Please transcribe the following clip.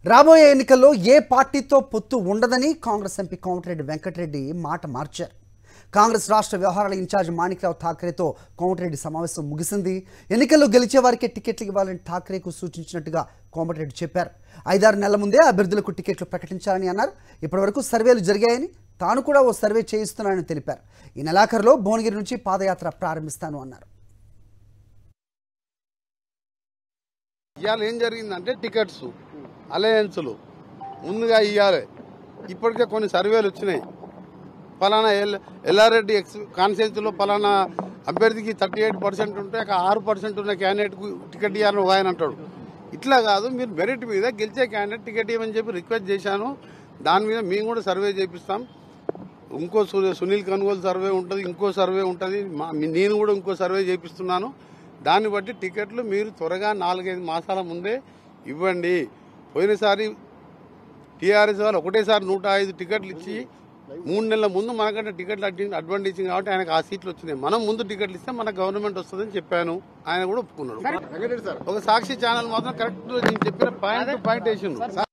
రాబోయే ఎన్నికల్లో ఏ పార్టీతో పొత్తు ఉండదని కాంగ్రెస్ ఎంపీ కోమటిరెడ్డి వెంకటరెడ్డి మాట మార్చారు కాంగ్రెస్ రాష్ట్ర వ్యవహారాల ఇన్ఛార్జ్ మాణిక్రావు ఠాక్రేతో కోమటిరెడ్డి సమావేశం ముగిసింది ఎన్నికల్లో గెలిచే వారికి టికెట్లు ఇవ్వాలని ఠాక్రేకు సూచించినట్టుగా కోమటిరెడ్డి చెప్పారు ఐదారు నెలల ముందే అభ్యర్థులకు టికెట్లు ప్రకటించాలని అన్నారు ఇప్పటివరకు సర్వేలు జరిగాయని తాను కూడా ఓ సర్వే చేయిస్తున్నానని తెలిపారు ఈ నెలాఖరులో భువనగిరి నుంచి పాదయాత్ర ప్రారంభిస్తాను అన్నారు ఇవాళ ఏం జరిగిందంటే టికెట్స్ అలయన్స్లు ముందుగా ఇవ్వాలి ఇప్పటికే కొన్ని సర్వేలు వచ్చినాయి ఫలానా ఎల్ ఎల్లారెడ్డి ఎక్స్ కాన్స్టిట్యున్సీలో ఫలానా అభ్యర్థికి థర్టీ ఎయిట్ పర్సెంట్ ఉంటే ఒక ఆరు పర్సెంట్ ఉన్న క్యాండిడేట్కు టికెట్ ఇవ్వాలని ఒక ఆయన అంటాడు ఇట్లా కాదు మీరు మెరిట్ మీద గెలిచే క్యాండిడేట్ టికెట్ ఇవ్వమని చెప్పి రిక్వెస్ట్ చేశాను దాని మీద మేము కూడా సర్వే చేపిస్తాం ఇంకో సు- సునీల్ కనుగోలు సర్వే ఉంటుంది ఇంకో సర్వే ఉంటుంది మా- నేను కూడా ఇంకో సర్వే చేపిస్తున్నాను దాన్ని బట్టి టికెట్లు మీరు త్వరగా నాలుగైదు మాసాల ముందే ఇవ్వండి పోయినసారి టీఆర్ఎస్ వాళ్ళు ఒకటేసారి నూట ఐదు టికెట్లు ఇచ్చి మూడు నెలల ముందు మనకంటే టికెట్లు అడ్డి- అడ్వాంటేజ్ ఇచ్చింది కాబట్టి ఆయనకు ఆ సీట్లు వచ్చినాయి మనం ముందు టికెట్లు ఇస్తే మన గవర్నమెంట్ వస్తుందని చెప్పాను ఆయన కూడా ఒప్పుకున్నాడు ఒక సాక్షి ఛానల్ మాత్రం కరెక్ట్ నేను చెప్పిన పాయింట్ టు పాయింట్ వేసిండు